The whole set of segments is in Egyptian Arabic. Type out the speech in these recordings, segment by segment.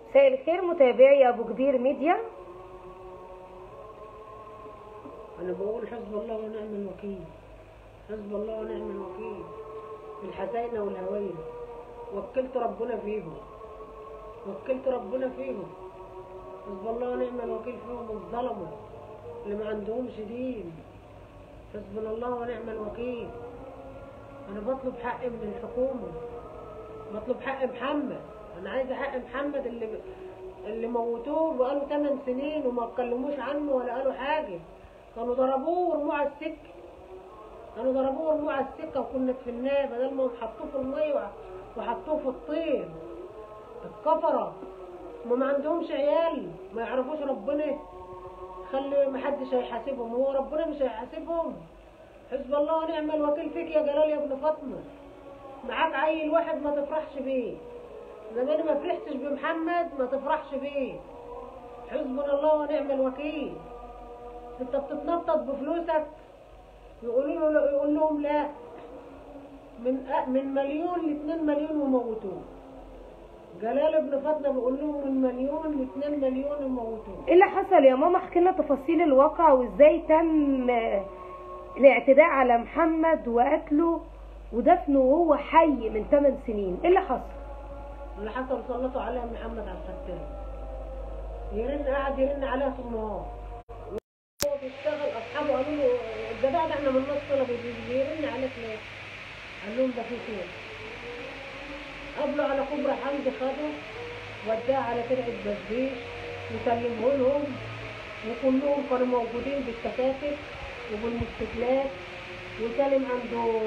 مساء الخير متابعي ابو كبير ميديا انا بقول حسب الله ونعم الوكيل حسب الله ونعم الوكيل الحساينة والهوية وكلت ربنا فيهم وكلت ربنا فيهم حسب الله ونعم الوكيل فيهم الظلمة اللي ما عندهمش دين حسبنا الله ونعم الوكيل انا بطلب حقي من الحكومة بطلب حق محمد انا عايزة حق محمد اللي اللي موتوه بقاله 8 سنين وما اتكلموش عنه ولا قالوا حاجة كانوا ضربوه ورموه على السكة كانوا ضربوه ورموه على السكة وكنا دفناه بدل ما حطوه في المية وح- وحطوه في الطين الكفرة ما ما عندهمش عيال ما يعرفوش ربنا خلي محدش هيحاسبهم هو ربنا مش هيحاسبهم حسب الله ونعم الوكيل فيك يا جلال يا ابن فاطمة معاك عيل واحد ما تفرحش بيه زمان ما فرحتش بمحمد ما تفرحش بيه حسبنا الله ونعم الوكيل انت بتتنطط بفلوسك يقولوا له يقول لهم لا من أ- من مليون ل 2 مليون وموتوه جلال ابن فاطمه بيقول لهم من مليون ل 2 مليون وموتوه ايه اللي حصل يا ماما احكي لنا تفاصيل الواقع وازاي تم آه، الاعتداء على محمد وقتله ودفنه وهو حي من 8 سنين ايه اللي حصل اللي حصل سلطوا عليها محمد عبد الفتاح يرن قاعد يرن عليها في النهار هو بيشتغل اصحابه قالوا له الجدع ده احنا من نص طلب بيرن عليك ليه؟ قال لهم ده في خير قبلوا على كبرى حمدي خده وداه على ترعه بزبيش وسلمه لهم وكلهم كانوا موجودين بالتكاتك وبالموتوسيكلات وسالم عنده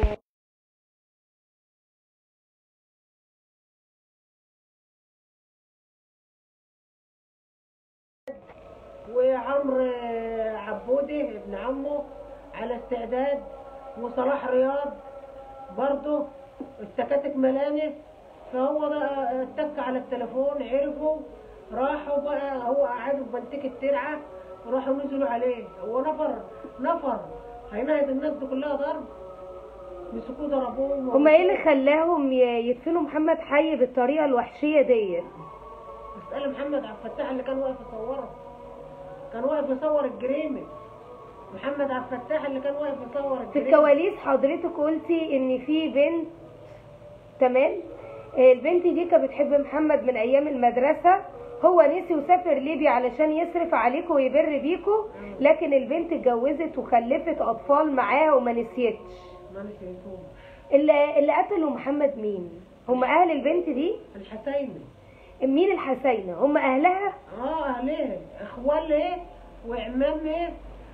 وعمرو عبودي ابن عمه على استعداد وصلاح رياض برضه التكاتك ملانه فهو بقى اتك على التليفون عرفوا راحوا بقى هو قعدوا في بنتك الترعه وراحوا نزلوا عليه هو نفر نفر هينهد الناس دي كلها ضرب مسكوه ضربوه هما ايه اللي خلاهم ي- يدفنوا محمد حي بالطريقه الوحشيه ديت اسأل محمد عبد الفتاح اللي كان واقف يصوره كان واقف يصور الجريمة محمد عبد الفتاح اللي كان واقف يصور في الجريمة الكواليس حضرتك قلتي ان في بنت تمام آه، البنت دي كانت بتحب محمد من ايام المدرسه هو نسي وسافر ليبيا علشان يصرف عليكم ويبر بيكم لكن البنت اتجوزت وخلفت اطفال معاه وما نسيتش ما نسيتوه اللي, اللي قتلوا محمد مين هم اهل البنت دي الحسيني مين الحسينه هم اهلها اه اهليه اخوالها وعمامها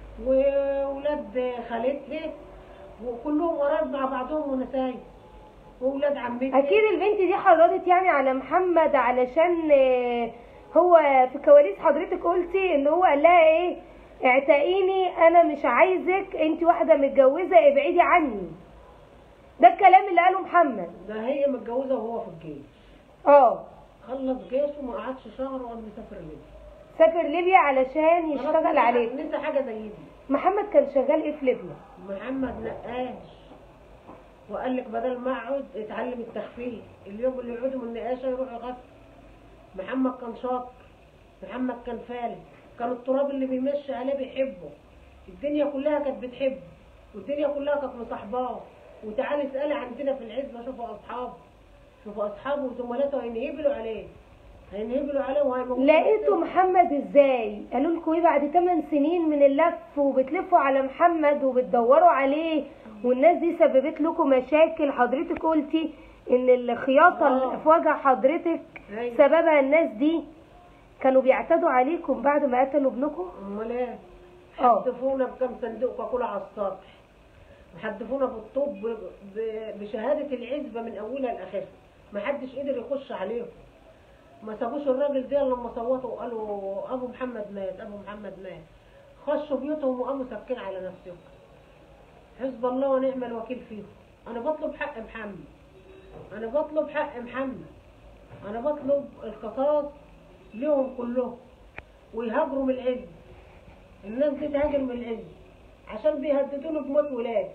وولاد خالتها وكلهم قرايب مع بعضهم ونسايب وولاد عمتي اكيد البنت دي حرضت يعني على محمد علشان آه، هو في كواليس حضرتك قلتي ان هو قال لها ايه اعتقيني انا مش عايزك انت واحده متجوزه ابعدي عني ده الكلام اللي قاله محمد ده هي متجوزه وهو في الجيش اه خلص جيشه وما قعدش شهر وقام مسافر ليبيا سافر ليبيا علشان يشتغل عليك نسى حاجه زي دي محمد كان شغال ايه في ليبيا محمد نقاش وقال لك بدل ما اقعد اتعلم التخفيف اليوم اللي يقعدوا من النقاشه يروح يغفل محمد كان شاطر محمد كان فالح كان التراب اللي بيمشي عليه بيحبه الدنيا كلها كانت بتحبه والدنيا كلها كانت مصاحباه وتعالي اسالي عندنا في العزبه شوفوا اصحابه شوفوا اصحابه وزملاته هينهبلوا عليه هينهبلوا عليه وهيموتوا لقيتوا محمد ازاي قالوا لكم ايه بعد 8 سنين من اللف وبتلفوا على محمد وبتدوروا عليه والناس دي سببت لكم مشاكل حضرتك قلتي ان الخياطه آه. اللي في وجه حضرتك أيوة. سببها الناس دي كانوا بيعتدوا عليكم بعد ما قتلوا ابنكم امال ايه اه. حدفونا بكم صندوق كاكولا على السطح حدفونا بالطوب ب- ب- بشهاده العزبه من اولها لاخرها ما حدش قدر يخش عليهم ما سابوش الراجل ده إلا لما صوتوا وقالوا ابو محمد مات ابو محمد مات خشوا بيوتهم وقاموا ساكتين على نفسهم حسب الله ونعم الوكيل فيهم انا بطلب حق محمد انا بطلب حق محمد انا بطلب القصاص ليهم كلهم ويهاجروا من العز الناس دي تهاجر من العز عشان بيهددوا له بموت ولاد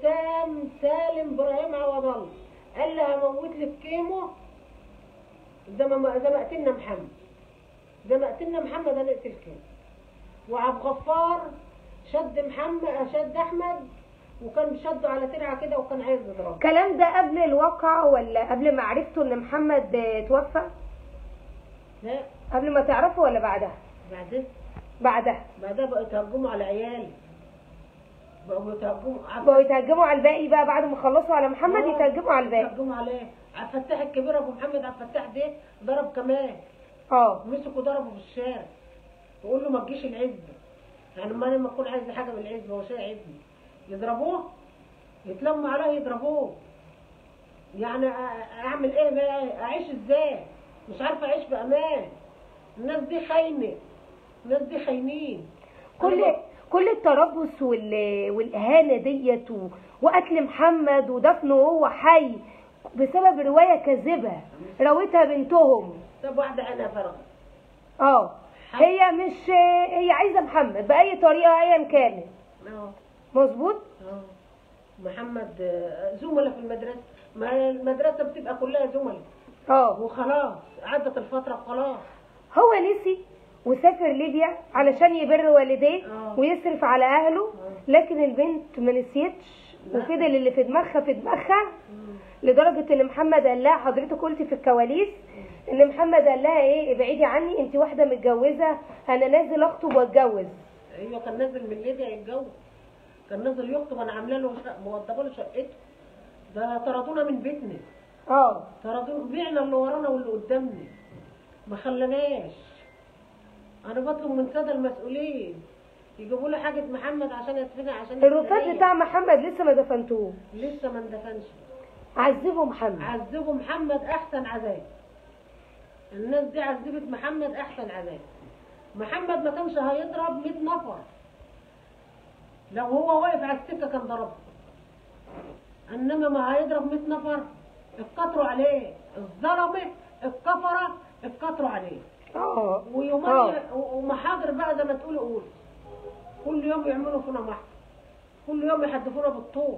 حسام سالم ابراهيم عوض الله قال لي هموت لك كيمو زي ما زي ما قتلنا محمد زي ما قتلنا محمد هنقتل كده وعبد غفار شد محمد شد احمد وكان شده على ترعه كده وكان عايز يضربه الكلام ده قبل الواقع ولا قبل ما عرفتوا ان محمد آه، توفى لا قبل ما تعرفوا ولا بعدها بعدين بعدها بعدها بقوا يتهجموا على عيالي بقوا يتهجموا بقوا يتهجموا على الباقي بقى بعد ما خلصوا على محمد آه، يتهجموا على الباقي يتهجموا عليه عبد الفتاح الكبير ابو محمد عبد الفتاح ده ضرب كمان اه مسكوا ضربه في الشارع وقول له ما تجيش العزبه يعني ما لما اكون عايز حاجه من العزبه هو شايع ابني يضربوه يتلموا عليه يضربوه يعني أ- اعمل ايه بقى اعيش ازاي مش عارفه اعيش بامان الناس دي خاينه الناس دي خاينين كل أنا كل التربص وال... والاهانه ديت و... وقتل محمد ودفنه وهو حي بسبب روايه كاذبه روتها بنتهم طب واحده عينها فرغت اه هي مش هي عايزه محمد باي طريقه ايا كانت اه مظبوط اه محمد آه، زملاء في المدرسه ما المدرسه بتبقى كلها زملاء اه وخلاص عدت الفتره خلاص هو نسي وسافر ليبيا علشان يبر والديه آه. ويصرف على اهله لكن البنت ما نسيتش وفضل اللي في دماغها في دماغها لدرجه ان محمد قال لها حضرتك قلتي في الكواليس ان محمد قال لها ايه ابعدي عني انت واحده متجوزه انا نازل اخطب واتجوز ايوه كان نازل من ليبيا يتجوز كان نازل يخطب انا عامله له شقه موضبه له شقته ده طردونا من بيتنا اه طردونا بعنا اللي ورانا واللي قدامنا ما خلناش انا بطلب من ساده المسؤولين يجيبوا لي حاجه محمد عشان يدفنها عشان الرفات يدفنها. بتاع محمد لسه ما دفنتوه لسه ما اندفنش عذبوا محمد عذبوا محمد احسن عذاب الناس دي عذبت محمد احسن عذاب محمد ما كانش هيضرب 100 نفر لو هو واقف على السكه كان ضربه انما ما هيضرب 100 نفر اتكتروا عليه الظلمه الكفره اتكتروا عليه اه ويومين آه. ومحاضر بقى زي ما تقول قول كل يوم يعملوا فينا محضر كل يوم يحدفونا بالطوب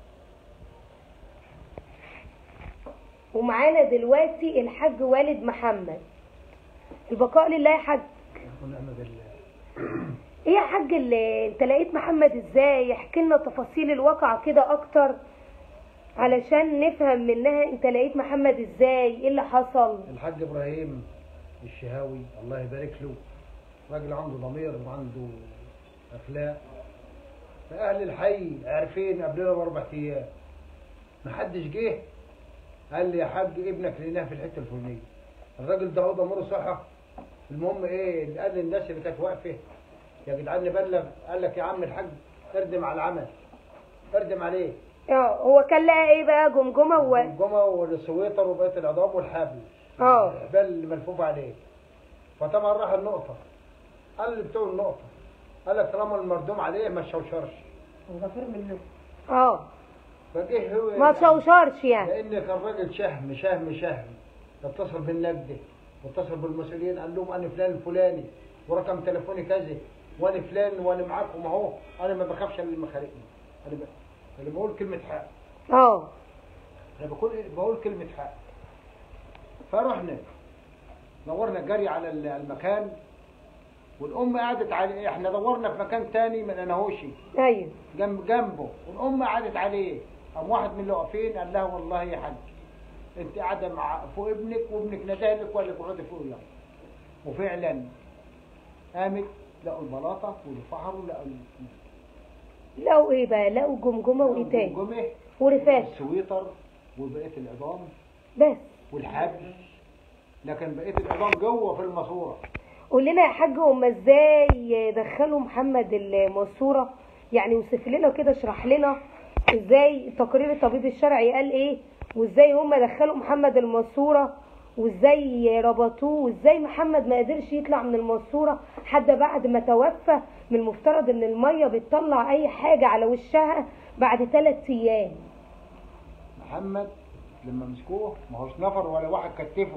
ومعانا دلوقتي الحاج والد محمد البقاء لله يا حاج ونعم بالله ايه يا حاج اللي انت لقيت محمد ازاي احكي لنا تفاصيل الواقعة كده اكتر علشان نفهم منها انت لقيت محمد ازاي ايه اللي حصل الحاج ابراهيم الشهاوي الله يبارك له راجل عنده ضمير وعنده اخلاق فاهل الحي عارفين قبلنا باربع ايام محدش جه قال لي يا حاج ابنك لقيناه في الحته الفلانيه الراجل ده هو ضميره صحه المهم ايه قال للناس اللي كانت واقفه يا جدعان نبلغ قال لك يا عم الحاج اردم على العمل اردم عليه اه هو كان لقى ايه بقى جمجمة و الجمعة والسويتر وبقية العظام والحبل اه بل ملفوف عليه فطبعا راح النقطة قال لي بتوع النقطة قال لك طالما المردوم عليه ما تشوشرش وغفر منه اه فجه هو ما تشوشرش يعني لان كان راجل شهم شهم شهم اتصل بالنجدة واتصل بالمسؤولين قال لهم انا فلان الفلاني ورقم تليفوني كذا وانا فلان وانا معاكم اهو انا ما بخافش من المخارقين انا ب... انا بقول كلمة حق اه انا بقول بقول كلمة حق فرحنا دورنا جري على ال- المكان والام قعدت عليه احنا دورنا في مكان تاني ما لقيناهوش ايوه جنب جنبه والام قعدت عليه قام واحد من اللي واقفين قال لها والله يا حاج انت قاعده مع فوق ابنك وابنك ندهلك ولا تقعدي فوق يلا وفعلا قامت لقوا البلاطه والفحر ولقوا ال- لقوا ايه بقى لقوا جمجمة وايه تاني الجمجمه ورفات والسويتر وبقيه العظام بس والحبل لكن بقيه العظام جوه في الماسوره قول لنا يا حاج هما ازاي دخلوا محمد الماسوره يعني وصف لنا كده اشرح لنا ازاي تقرير الطبيب الشرعي قال ايه وازاي هما دخلوا محمد الماسوره وازاي ربطوه وازاي محمد ما قدرش يطلع من الماسوره حتى بعد ما توفى من المفترض ان الميه بتطلع اي حاجه على وشها بعد ثلاث ايام محمد لما مسكوه ما هوش نفر ولا واحد كتفه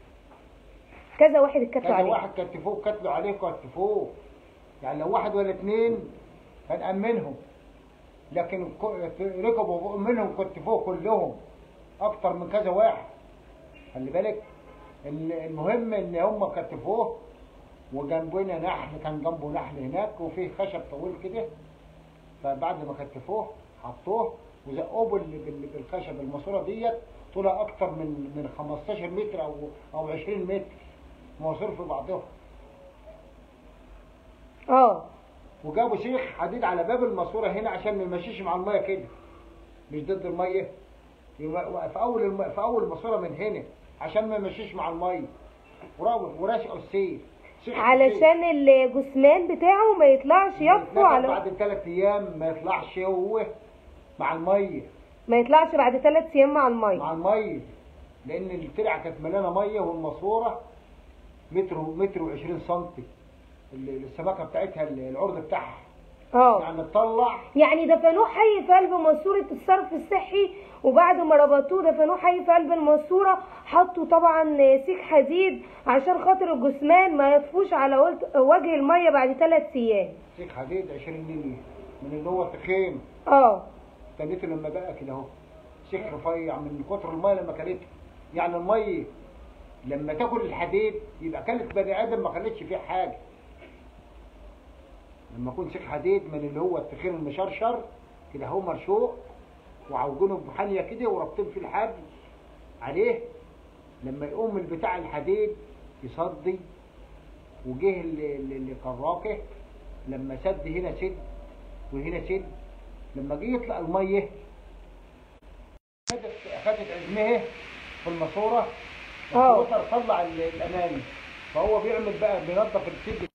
كذا واحد اتكتوا كذا عليه واحد كتفوه كتلوا عليه كتفوه يعني لو واحد ولا اتنين كان أمنهم لكن ك- ركبوا فوق منهم كتفوه كلهم أكتر من كذا واحد خلي بالك ال- المهم ان هم كتفوه وجنبنا نحل كان جنبه نحل هناك وفيه خشب طويل كده فبعد ما كتفوه حطوه وزقوه بال- بال- بالخشب الماسوره ديت طولها اكتر من من 15 متر او او 20 متر مواسير في بعضهم اه وجابوا سيخ حديد على باب الماسوره هنا عشان ما يمشيش مع الميه كده مش ضد الميه يبقى في اول الم... في اول الماسوره من هنا عشان ما يمشيش مع الميه ورا- وراشقوا السيخ سيخ علشان الجثمان بتاعه ما يطلعش يطفو يتنفخ على بعد ثلاث ايام ما يطلعش هو مع الميه ما يطلعش بعد ثلاث ايام مع الميه مع الميه لان الترعه كانت مليانه ميه والماسوره متر متر و20 سم السمكه بتاعتها العرض بتاعها اه يعني تطلع يعني دفنوه حي في قلب ماسورة الصرف الصحي وبعد ما ربطوه دفنوه حي في قلب الماسورة حطوا طبعا سيخ حديد عشان خاطر الجثمان ما يطفوش على ولت- وجه المية بعد ثلاث ايام سيخ حديد 20 جنيه من اللي هو تخين اه تنيته لما بقى كده اهو سيخ رفيع من كتر الميه لما كلته يعني الميه لما تاكل الحديد يبقى كلت بني ادم ما خلتش فيه حاجه لما يكون سيخ حديد من اللي هو التخين المشرشر كده اهو مرشوق وعوجونه بحنيه كده ورابطين فيه الحبل عليه لما يقوم البتاع الحديد يصدي وجه اللي, اللي كراكه لما سد هنا سد وهنا سد لما جه يطلع الميه خدت خدت عزمها في الماسوره اه. الوتر طلع ال- الامامي فهو بيعمل بقى بينظف السد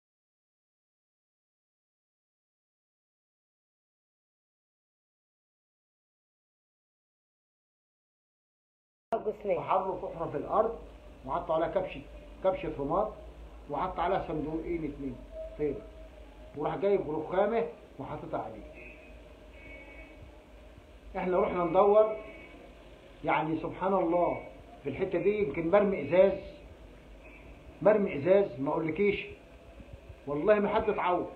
الجثمان وحروا كحرة في الأرض وحطوا عليها كبشة كبشة رماد وحط عليها صندوقين اتنين فين وراح جايب رخامة وحاططها عليه احنا رحنا ندور يعني سبحان الله في الحتة دي يمكن مرمي ازاز مرمي ازاز ما اقولكيش والله ما حد اتعور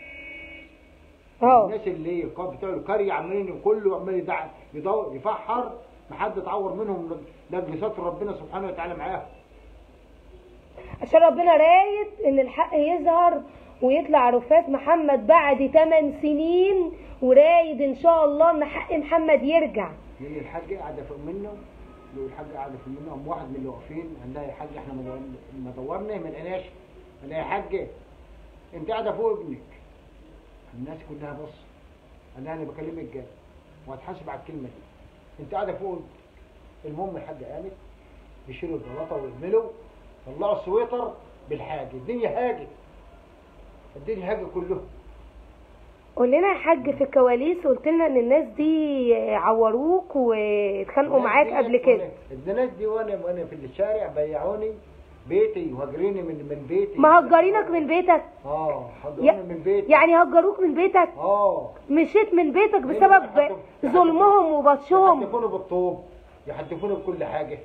اه الناس اللي هي كانت بتوع القرية عمالين كله عمال يدع- يدور يفحر ما حد اتعور منهم لاجل ستر ربنا سبحانه وتعالى معاهم عشان ربنا رايد ان الحق يظهر ويطلع رفات محمد بعد 8 سنين ورايد ان شاء الله ان حق محمد يرجع لان الحاج قاعده فوق منه لو الحاج قاعده فوق منه قام واحد من اللي واقفين قال لها يا حاج احنا ما دور- ما دورنا ما لقيناش قال لها يا حاج انت قاعده فوق ابنك الناس كلها بص قال لها انا بكلمك جد وهتحاسب على الكلمه دي انت قاعده فوق ابنك المهم الحاج قامت يشيلوا البلاطه ويعملوا طلعوا السويتر بالحاج الدنيا هاجت الدنيا هاجت كلها قول لنا يا حاج في الكواليس قلت لنا ان الناس دي عوروك واتخانقوا معاك قبل كده الناس دي وانا وانا في الشارع بيعوني بيتي وهجريني من من بيتي ما هجرينك من بيتك اه يا- هجروني من بيتي يعني هجروك من بيتك اه مشيت من بيتك بسبب ظلمهم وبطشهم يحدفوني بالطوب يحدفوني بكل حاجه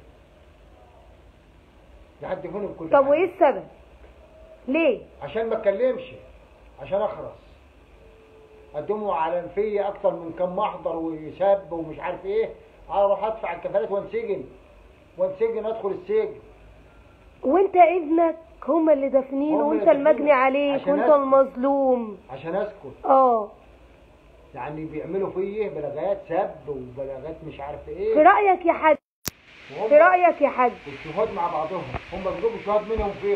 يحدفوني بكل طب حاجه وايه السبب ليه عشان ما اتكلمش عشان اخرس قدموا على فيا اكتر من كم محضر وسب ومش عارف ايه اروح ادفع الكفالات وانسجن وانسجن ادخل السجن وانت ابنك هما اللي دافنينه هما وانت اللي المجني دافنينه. عليك عشان وانت أسكت. المظلوم عشان اسكت اه يعني بيعملوا فيا بلاغات سب وبلاغات مش عارف ايه في رأيك يا حاج وهم في رأيك يا حاج الشهود مع بعضهم هم بيجيبوا شهاد منهم فيهم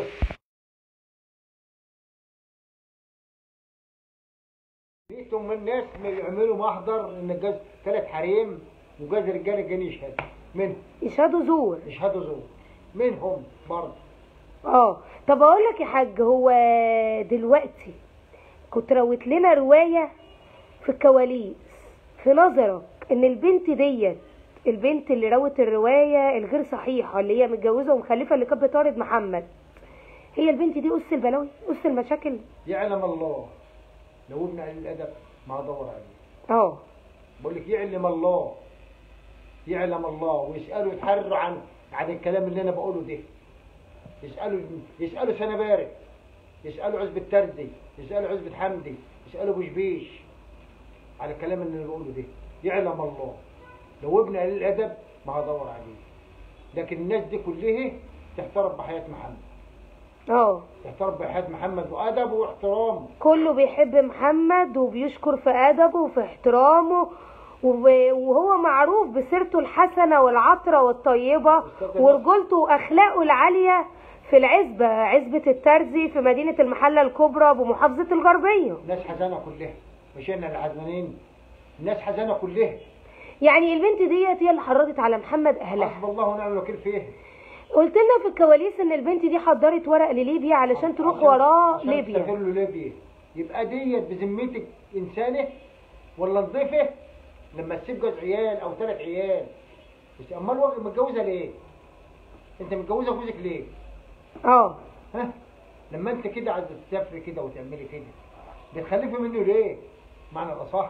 لقيتهم من ناس يعملوا محضر ان جاز ثلاث حريم وجاز رجاله جاني يشهد منهم يشهدوا زور يشهدوا زور منهم برضه اه طب اقول لك يا حاج هو دلوقتي كنت رويت لنا رواية في الكواليس في نظرك ان البنت ديت البنت اللي روت الرواية الغير صحيحة اللي هي متجوزة ومخلفة اللي كانت بتطارد محمد هي البنت دي أس البلاوي أس المشاكل يعلم الله لو ابن قليل الادب ما هدور عليه اه بقول لك يعلم الله يعلم الله ويسالوا يتحروا عن عن الكلام اللي انا بقوله ده يسالوا يسالوا سنبارك يسالوا عزبة تردي يسالوا عزبة حمدي يسالوا بشبيش على الكلام اللي انا بقوله ده يعلم الله لو ابن قليل الادب ما هدور عليه لكن الناس دي كلها تحترم بحياه محمد اه تحترم بحياه محمد وادبه واحترامه كله بيحب محمد وبيشكر في ادبه وفي احترامه و- وهو معروف بسيرته الحسنة والعطرة والطيبة ورجولته واخلاقه العالية في العزبة عزبة الترزي في مدينة المحلة الكبرى بمحافظة الغربية الناس حزانه كلها مش احنا اللي حزانين الناس حزانه كلها يعني البنت ديت هي اللي حرضت على محمد اهلها حسب الله ونعم الوكيل فيه قلت لنا في الكواليس ان البنت دي حضرت ورق لليبيا علشان تروح عشان- وراه عشان ليبيا تسافر له ليبيا يبقى ديت بذمتك انسانه ولا نضيفه لما تسيب جوز عيال او ثلاث عيال بس امال واجب متجوزه ليه؟ انت متجوزه جوزك ليه؟ اه ها؟ لما انت كده عايزه تسافري كده وتعملي كده بتخلفي منه ليه؟ معنى الاصح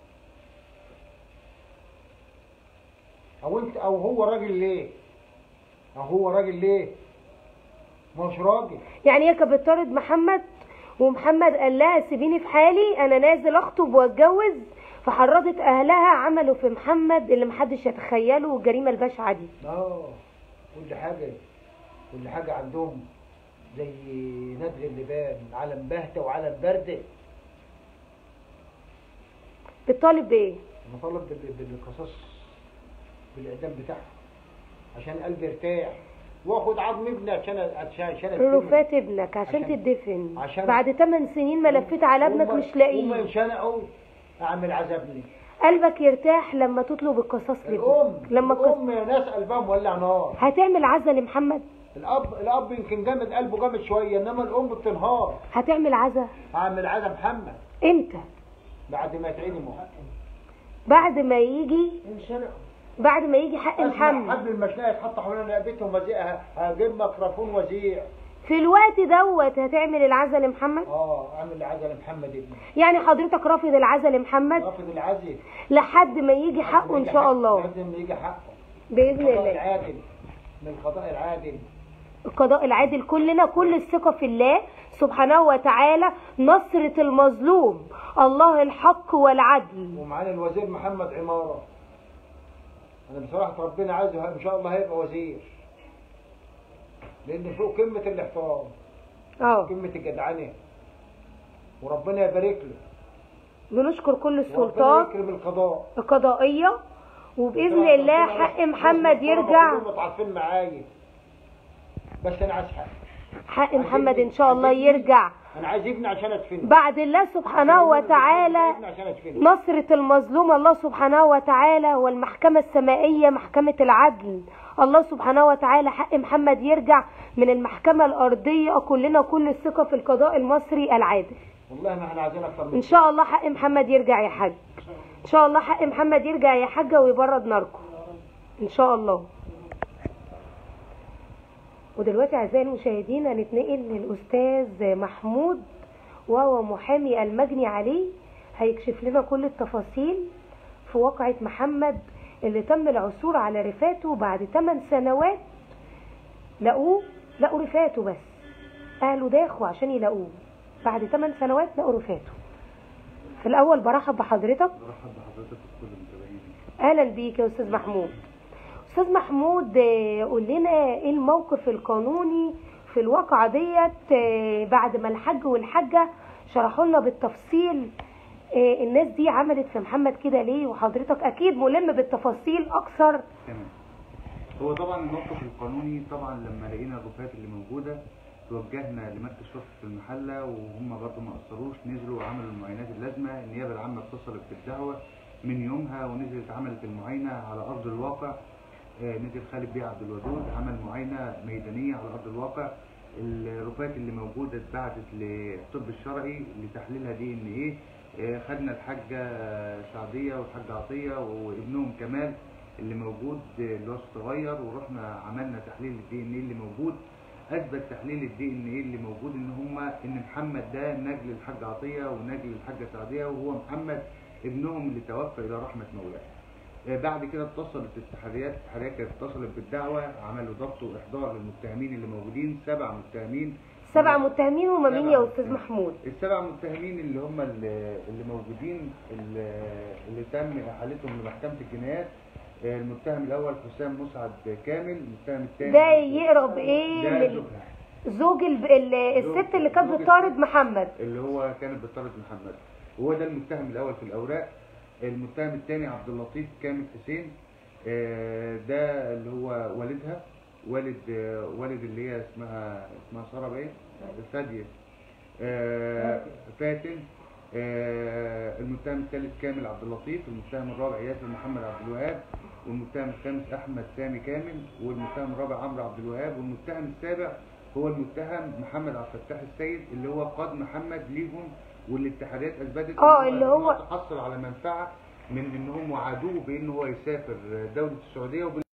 او انت او هو راجل ليه؟ او هو راجل ليه؟ ما هوش راجل يعني هي كانت بتطارد محمد ومحمد قال لها سيبيني في حالي انا نازل اخطب واتجوز فحرضت اهلها عملوا في محمد اللي محدش يتخيله الجريمه البشعه دي اه كل حاجة كل حاجة عندهم زي ندغ اللبان علم بهتة وعلم بردة بتطالب بايه مطالب بال- بالقصاص بالإعدام بتاعها عشان قلبي يرتاح واخد عظم ابني عشان عشان عشان أدفنه. رفات ابنك عشان, عشان- تدفن عشان- بعد 8 سنين ما لفيت على ابنك وما- مش وما لاقيه ينشنقوا اعمل عذابني قلبك يرتاح لما تطلب القصاص الام لابنك لما القص... الام يا ناس قلبها مولع نار هتعمل عزا لمحمد الاب الاب يمكن جامد قلبه جامد شويه انما الام بتنهار هتعمل عزا اعمل عذاب محمد امتى بعد ما يتعدموا بعد ما يجي انشنقوا بعد ما يجي حق اسمع محمد حبل المشنقه يتحط حوالين رقبتهم وزيقها هجيب ميكروفون وزيع في الوقت دوت هتعمل العزا لمحمد اه اعمل عزا لمحمد ابني يعني حضرتك رافض العزا لمحمد رافض العزل لحد ما يجي حقه ان شاء الله لازم يجي حقه باذن القضاء الله العادل من القضاء العادل القضاء العادل كلنا كل الثقه في الله سبحانه وتعالى نصرة المظلوم الله الحق والعدل ومعانا الوزير محمد عماره انا بصراحه ربنا عايزه ان شاء الله هيبقى وزير لان فوق قمه الاحترام اه قمه الجدعنه وربنا يبارك له بنشكر كل وربنا السلطات يكرم القضاء القضائيه وباذن الله حق محمد يرجع كلهم متعاطفين معايا بس انا عايز حق حق محمد ان شاء الله يرجع انا عايز ابني عشان ادفنه بعد الله سبحانه وتعالى ابني عشان ادفنه نصرة المظلوم الله سبحانه وتعالى والمحكمة السمائية محكمة العدل الله سبحانه وتعالى حق محمد يرجع من المحكمة الأرضية كلنا كل الثقة في القضاء المصري العادل والله ما احنا عايزين اكتر من إن شاء الله حق محمد يرجع يا حاج إن شاء الله حق محمد يرجع يا حاجة ويبرد ناركم إن شاء الله ودلوقتي أعزائي المشاهدين هنتنقل للأستاذ محمود وهو محامي المجني عليه هيكشف لنا كل التفاصيل في واقعة محمد اللي تم العثور على رفاته بعد 8 سنوات لقوه لقوا رفاته بس أهله داخوا عشان يلاقوه بعد 8 سنوات لقوا رفاته في الأول برحب بحضرتك برحب بحضرتك وكل المتابعين اهلا بيك يا استاذ محمود استاذ محمود آه، قول لنا ايه الموقف القانوني في الواقعه ديت آه، بعد ما الحاج والحاجه شرحوا لنا بالتفصيل آه، الناس دي عملت في محمد كده ليه وحضرتك اكيد ملم بالتفاصيل اكثر تمام هو طبعا الموقف القانوني طبعا لما لقينا الرفات اللي موجوده توجهنا لمركز شرطه المحله وهم برضه ما قصروش نزلوا وعملوا المعاينات اللازمه النيابه العامه اتصلت بالدعوه من يومها ونزلت عملت المعاينه على ارض الواقع آه، نزل خالد بيه عبد الودود عمل معاينه ميدانيه على ارض الواقع الرفات اللي موجوده اتبعتت للطب الشرعي لتحليلها دي ان ايه آه، خدنا الحاجه سعديه والحاجه عطيه وابنهم كمال اللي موجود آه، اللي هو الصغير ورحنا عملنا تحليل الدي ان ايه اللي موجود اثبت تحليل الدي ان ايه اللي موجود ان هما ان محمد ده نجل الحاجه عطيه ونجل الحاجه سعديه وهو محمد ابنهم اللي توفى الى رحمه مولاه آه، بعد كده اتصلت التحريات التحريات كانت اتصلت بالدعوه عملوا ضبط واحضار للمتهمين اللي موجودين سبع متهمين سبع متهمين هما مين سبع يا استاذ متهمين. محمود السبع متهمين اللي هم اللي اللي موجودين اللي, اللي تم احالتهم لمحكمه الجنايات آه، المتهم الاول حسام مسعد كامل المتهم الثاني ده يقرا بايه ده لل- زوجها زوج الب... ال- الست اللي كانت زوج بتطارد محمد اللي هو كانت بتطرد محمد وهو ده المتهم الاول في الاوراق المتهم الثاني عبد اللطيف كامل حسين آه، ده اللي هو والدها والد آه، والد اللي هي اسمها اسمها ساره باين فاديه آه، فاتن آه، المتهم الثالث كامل عبد اللطيف المتهم الرابع ياسر محمد عبد الوهاب والمتهم الخامس احمد سامي كامل والمتهم الرابع عمرو عبد الوهاب والمتهم السابع هو المتهم محمد عبد الفتاح السيد اللي هو قاد محمد ليهم والاتحادات اثبتت آه، إن اللي هو- تحصل على منفعه من انهم وعدوه بان هو يسافر دوله السعوديه وبال...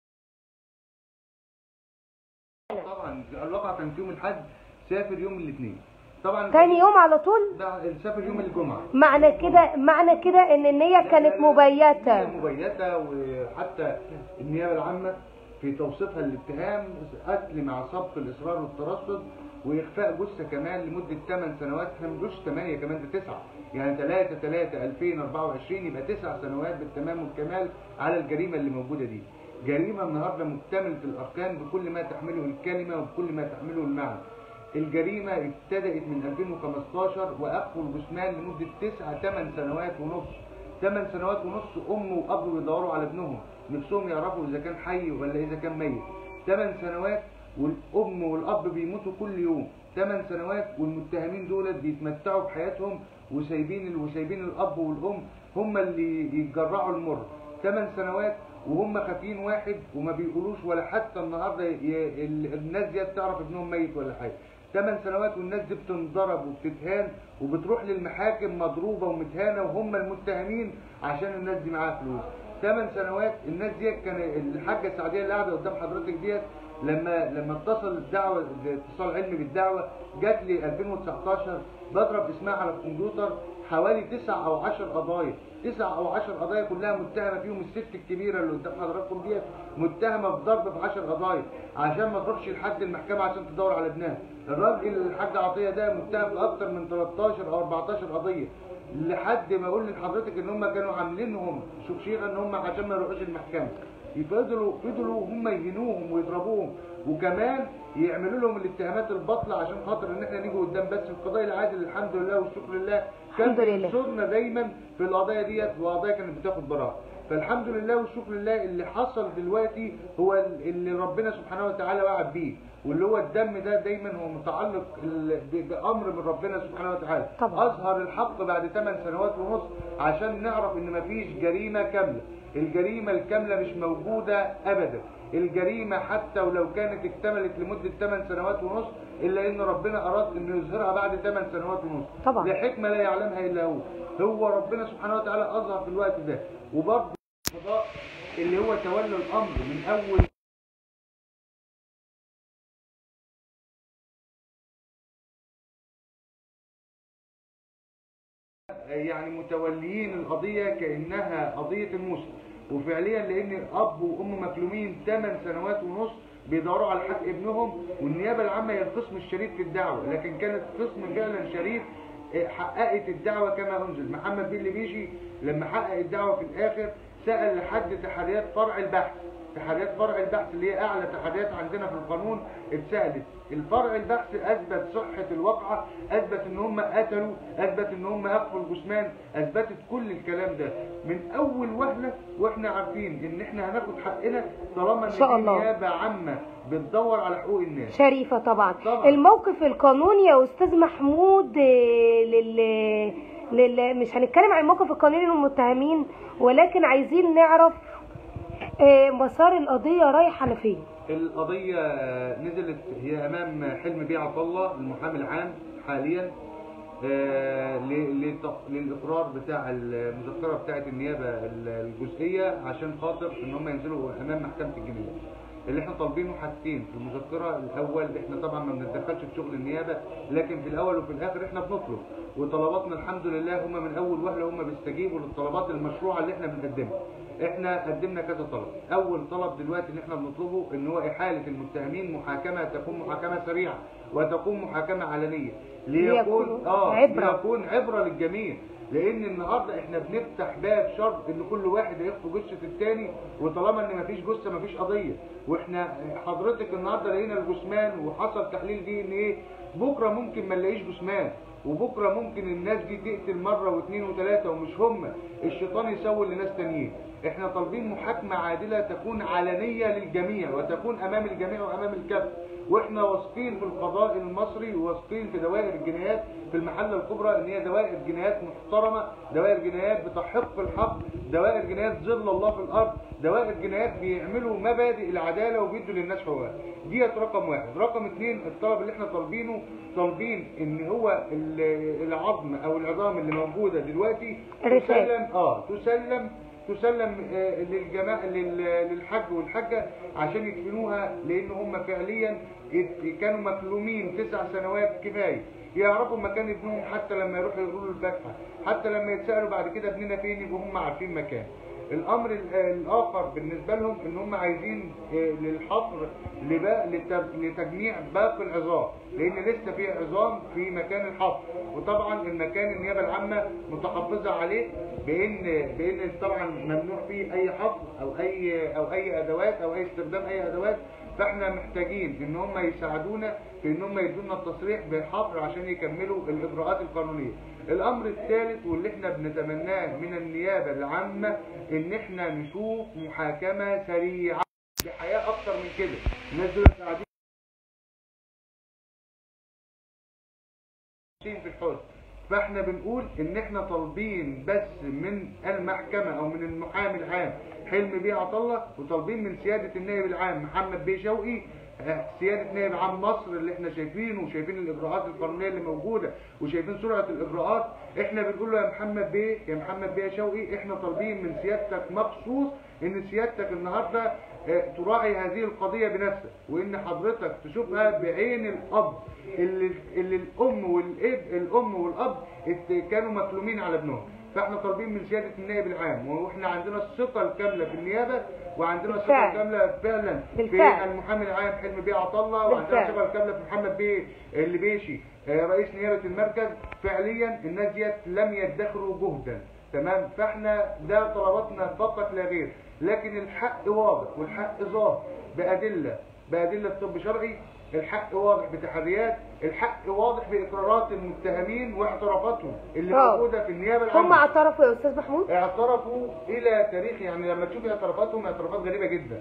طبعا الواقع كان في يوم الاحد سافر يوم الاثنين طبعا تاني يوم على طول ده سافر يوم الجمعه معنى كده معنى كده ان النية كانت هي مبيتة مبيتة وحتى النيابة العامة في توصيفها الاتهام قتل مع سبق الإصرار والترصد وإخفاء جثة كمان لمدة 8 سنوات احنا مش 8 كمان ده 9 يعني 3 3 2024 يبقى 9 سنوات بالتمام والكمال على الجريمة اللي موجودة دي جريمة النهاردة مكتملة الأركان بكل ما تحمله الكلمة وبكل ما تحمله المعنى الجريمة ابتدأت من 2015 وأخو الجثمان لمدة 9 8 سنوات ونص 8 سنوات ونص أم وأب بيدوروا على ابنهم نفسهم يعرفوا إذا كان حي ولا إذا كان ميت 8 سنوات والأم والأب بيموتوا كل يوم 8 سنوات والمتهمين دولت بيتمتعوا بحياتهم وسايبين وسايبين الأب والأم هم اللي يتجرعوا المر 8 سنوات وهم خافين واحد وما بيقولوش ولا حتى النهارده ي... ال- الناس دي تعرف ابنهم ميت ولا حاجه 8 سنوات والناس دي بتنضرب وبتتهان وبتروح للمحاكم مضروبه ومتهانه وهم المتهمين عشان الناس دي معاها فلوس 8 سنوات الناس دي كان الحاجه السعديه اللي قاعده قدام حضرتك ديت لما لما اتصل الدعوه اتصال علمي بالدعوه جات لي 2019 بضرب اسمها على الكمبيوتر حوالي 9 او 10 قضايا 9 او 10 قضايا كلها متهمه فيهم الست الكبيره اللي قدام حضراتكم ديت متهمه بضرب في 10 قضايا عشان ما تروحش لحد المحكمه عشان تدور على ابنها الراجل الحاج عطيه ده متهم في اكتر من 13 او 14 قضيه لحد ما اقول لحضرتك ان هم كانوا عاملينهم شخشيره ان هم عشان ما يروحوش المحكمه فضلوا فضلوا هم يهينوهم ويضربوهم وكمان يعملوا لهم الاتهامات الباطله عشان خاطر ان احنا نيجي قدام بس القضايا العادل الحمد لله والشكر لله كان الحمد لله. بينصرنا دايما في القضايا ديت وقضايا كانت بتاخد براءه فالحمد لله والشكر لله اللي حصل دلوقتي هو اللي ربنا سبحانه وتعالى وعد بيه واللي هو الدم ده دايما هو متعلق ال- ب- بامر من ربنا سبحانه وتعالى طبعا. اظهر الحق بعد 8 سنوات ونص عشان نعرف ان مفيش جريمه كامله الجريمه الكامله مش موجوده ابدا الجريمه حتى ولو كانت اكتملت لمده 8 سنوات ونص الا ان ربنا اراد انه يظهرها بعد 8 سنوات ونص طبعا. لحكمه لا يعلمها الا هو هو ربنا سبحانه وتعالى اظهر في الوقت ده وبرضه القضاء اللي هو تولى الامر من اول يعني متوليين القضية كأنها قضية المسلم وفعليا لأن أب وأم مكلومين 8 سنوات ونص بيدوروا على حق ابنهم والنيابة العامة هي القسم الشريف في الدعوة لكن كانت قسم فعلا شريف اه، حققت الدعوة كما أنزل محمد بن بيشي لما حقق الدعوة في الآخر سأل لحد تحريات فرع البحث تحريات فرع البحث اللي هي اعلى تحريات عندنا في القانون اتسالت الفرع البحث اثبت صحه الواقعه اثبت ان هم قتلوا اثبت ان هم اخفوا الجثمان اثبتت كل الكلام ده من اول وهله واحنا عارفين ان احنا هناخد حقنا طالما ان إن شاء في الله. نيابه عامه بتدور على حقوق الناس شريفة طبعا طبعا. الموقف القانوني يا استاذ محمود آه، لل لل مش هنتكلم عن الموقف القانوني للمتهمين ولكن عايزين نعرف آه، مسار القضية رايحة لفين القضية نزلت هي أمام حلم بيه عطا الله المحامي العام حاليا آه، ل- لت- للإقرار بتاع المذكرة بتاعة النيابة ال- الجزئية عشان خاطر إن هم ينزلوا أمام محكمة الجنايات. اللي احنا طالبينه حاجتين في المذكرة الأول احنا طبعا ما بنتدخلش في شغل النيابة لكن في الأول وفي الآخر احنا بنطلب وطلباتنا الحمد لله هم من أول وهلة هم بيستجيبوا للطلبات المشروعة اللي احنا بنقدمها. احنا قدمنا كذا طلب اول طلب دلوقتي اللي احنا بنطلبه ان هو احاله المتهمين محاكمه تكون محاكمه سريعه وتكون محاكمه علنيه ليكون ليكون اه عبرة. ليكون عبره للجميع لان النهارده احنا بنفتح باب شر ان كل واحد هيخطو جثه التاني وطالما ان مفيش جثه مفيش قضيه واحنا حضرتك النهارده لقينا الجثمان وحصل تحليل دي ان ايه بكره ممكن ما نلاقيش جثمان وبكره ممكن الناس دي تقتل مره واثنين وثلاثه ومش هم الشيطان يسول لناس تانيين احنا طالبين محاكمه عادله تكون علنيه للجميع وتكون امام الجميع وامام الكافه واحنا واثقين في القضاء المصري وواثقين في دوائر الجنايات في المحله الكبرى ان هي دوائر جنايات محترمه دوائر جنايات بتحق الحق دوائر جنايات ظل الله في الارض دوائر جنايات بيعملوا مبادئ العداله وبيدوا للناس حقوقها ديت رقم واحد رقم اثنين الطلب اللي احنا طالبينه طالبين ان هو ال- العظم او العظام اللي موجوده دلوقتي رسالة. تسلم اه تسلم تسلم آه، للجماعة لل- للحج والحجة عشان يدفنوها لان هم فعليا ات- كانوا مكلومين تسع سنوات كفاية يعرفوا مكان ابنهم حتى لما يروحوا يقولوا الفاتحة حتى لما يتسألوا بعد كده ابننا فين يبقوا هم عارفين مكان الامر ال- الاخر بالنسبة لهم ان هم عايزين آه، للحفر لبا- لت- لتجميع باقي العظام لان لسه في عظام في مكان الحفر وطبعا المكان النيابة العامة متحفظة عليه بان بان طبعا ممنوع فيه اي حفر او اي او اي ادوات او اي استخدام اي ادوات فاحنا محتاجين ان هم يساعدونا في ان هم يدونا التصريح بالحفر عشان يكملوا الاجراءات القانونيه الامر الثالث واللي احنا بنتمناه من النيابه العامه ان احنا نشوف محاكمه سريعه بحياه اكتر من كده الناس دول قاعدين في الحوض فاحنا بنقول ان احنا طالبين بس من المحكمة او من المحامي العام حلم بيه عطلة وطالبين من سيادة النائب العام محمد بيه شوقي آه، سيادة نائب عام مصر اللي احنا شايفينه وشايفين الاجراءات القانونية اللي موجودة وشايفين سرعة الاجراءات احنا بنقول له يا محمد بيه يا محمد بيه شوقي احنا طالبين من سيادتك مخصوص ان سيادتك النهاردة آه، تراعي هذه القضية بنفسك وان حضرتك تشوفها بعين الاب اللي, اللي الام والاب الام والاب ات- كانوا مكلومين على ابنهم فاحنا طالبين من سياده النائب العام واحنا عندنا الثقه الكامله في النيابه وعندنا الثقه بالفعل. الكامله فعلا في بالفعل. المحامي العام حلمي بيه عطله وعندنا بالفعل. الثقه الكامله في محمد بيه اللبيشي آه، رئيس نيابه المركز فعليا الناس ديت لم يدخروا جهدا تمام فاحنا ده طلباتنا فقط لا غير لكن الحق واضح والحق ظاهر بادله بادله طب شرعي الحق واضح بتحريات الحق واضح باقرارات المتهمين واعترافاتهم اللي آه. موجوده في النيابه هم العامه اعترفوا يا استاذ محمود اعترفوا الى تاريخ يعني لما تشوفي اعترافاتهم اعترافات غريبه جدا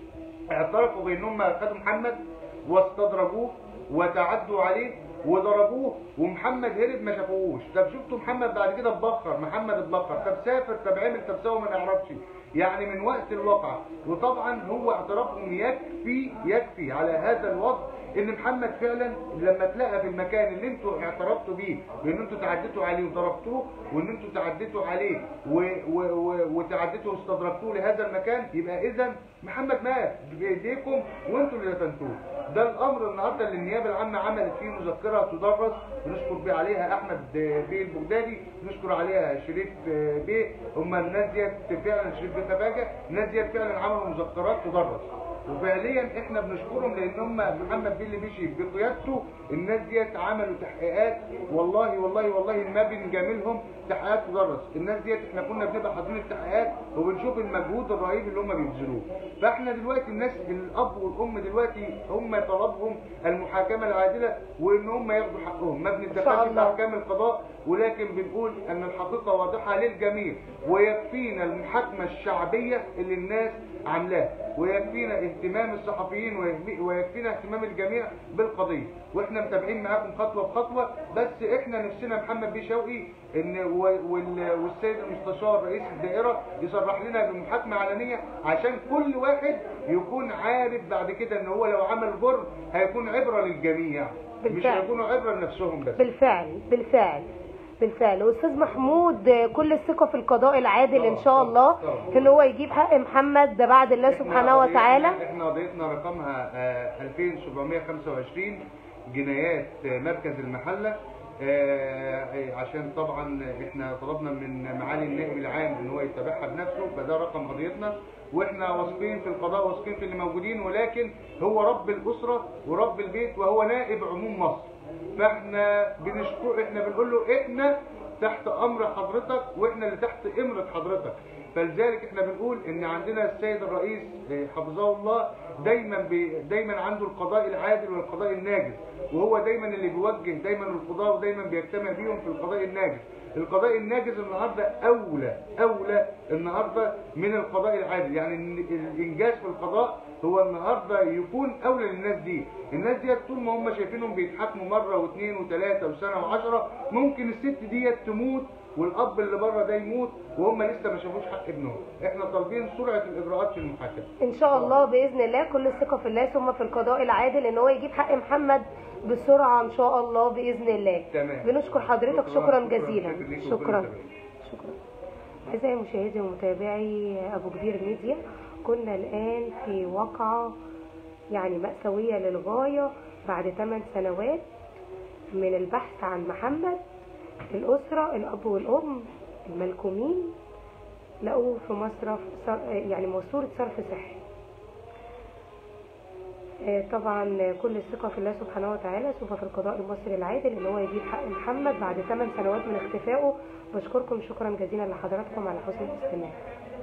اعترفوا بانهم خدوا محمد واستدرجوه وتعدوا عليه وضربوه ومحمد هرب ما شافوهوش طب شفتوا محمد بعد كده اتبخر محمد اتبخر طب سافر طب عمل طب سوى ما نعرفش يعني من وقت الواقعة وطبعا هو اعترافهم يكفي يكفي على هذا الوضع ان محمد فعلا لما تلاقى في المكان اللي انتوا اعترفتوا بيه بان انتوا تعديتوا عليه وضربتوه وان انتوا تعديتوا عليه و و و وتعديتوا واستدركتوه لهذا المكان يبقى اذا محمد مات بايديكم وانتوا اللي دفنتوه ده الامر النهارده اللي النيابه العامه عملت فيه مذكره تدرس بنشكر بيه عليها احمد بيه البغدادي نشكر عليها شريف بيه هم الناس ديت فعلا شريف بيه خفاجه الناس ديت فعلا عملوا مذكرات تدرس وفعليا احنا بنشكرهم لان هم محمد بيه اللي مشي بقيادته الناس ديت عملوا تحقيقات والله والله والله ما بنجاملهم تحقيقات تدرس الناس ديت احنا كنا بنبقى حاضرين التحقيقات وبنشوف المجهود الرهيب اللي هم بيبذلوه فاحنا دلوقتي الناس الاب والام دلوقتي هم طلبهم المحاكمه العادله وان هم ياخدوا حقهم ما شاء بنتدخلش في الله. احكام القضاء ولكن بنقول ان الحقيقه واضحه للجميع ويكفينا المحاكمه الشعبيه اللي الناس عاملاها ويكفينا اهتمام الصحفيين ويهمي- ويكفينا اهتمام الجميع بالقضيه واحنا متابعين معاكم خطوه بخطوه بس احنا نفسنا محمد بيه شوقي ان و- وال- والسيد المستشار رئيس الدائره يصرح لنا بمحاكمه علنيه عشان كل واحد يكون عارف بعد كده ان هو لو عمل جرم هيكون عبره للجميع مش بالفعل. هيكونوا عبره لنفسهم بس بالفعل بالفعل بالفعل واستاذ محمود آه، كل الثقه في القضاء العادل ان شاء الله طبعا. ان هو يجيب حق محمد ده بعد الله سبحانه إحنا وتعالى قضيتنا- احنا قضيتنا رقمها آه، 2725 جنايات آه، مركز المحله آه، عشان طبعا احنا طلبنا من معالي النائب العام ان هو يتابعها بنفسه فده رقم قضيتنا واحنا واثقين في القضاء واثقين في اللي موجودين ولكن هو رب الاسره ورب البيت وهو نائب عموم مصر فاحنا بنشكر احنا بنقول له احنا تحت امر حضرتك واحنا اللي تحت امرة حضرتك فلذلك احنا بنقول ان عندنا السيد الرئيس آه، حفظه الله دايما بي دايما عنده القضاء العادل والقضاء الناجز وهو دايما اللي بيوجه دايما القضاء ودايما بيجتمع بيهم في القضاء الناجز القضاء الناجز النهارده اولى اولى النهارده من القضاء العادل يعني ال- الانجاز في القضاء هو النهارده يكون اولى للناس دي الناس دي طول ما هم شايفينهم بيتحاكموا مره واثنين وثلاثه وسنه وعشرة ممكن الست دي تموت والاب اللي بره ده يموت وهم لسه ما شافوش حق ابنهم احنا طالبين سرعه الاجراءات في المحاكمه ان شاء الله باذن الله كل الثقه في الله ثم في القضاء العادل ان هو يجيب حق محمد بسرعه ان شاء الله باذن الله تمام. بنشكر حضرتك شكراً، شكرا شكراً، جزيلا شكراً ليك شكرا وربنا شكرا اعزائي مشاهدي ومتابعي ابو كبير ميديا كنا الان في واقعه يعني مأساوية للغاية بعد 8 سنوات من البحث عن محمد الأسرة الأب والأم الملكومين لقوه في مصرف صر- يعني ماسورة صرف صحي آه، طبعا كل الثقة في الله سبحانه وتعالى سوف في القضاء المصري العادل ان هو يجيب حق محمد بعد 8 سنوات من اختفائه بشكركم شكرا جزيلا لحضراتكم على حسن الاستماع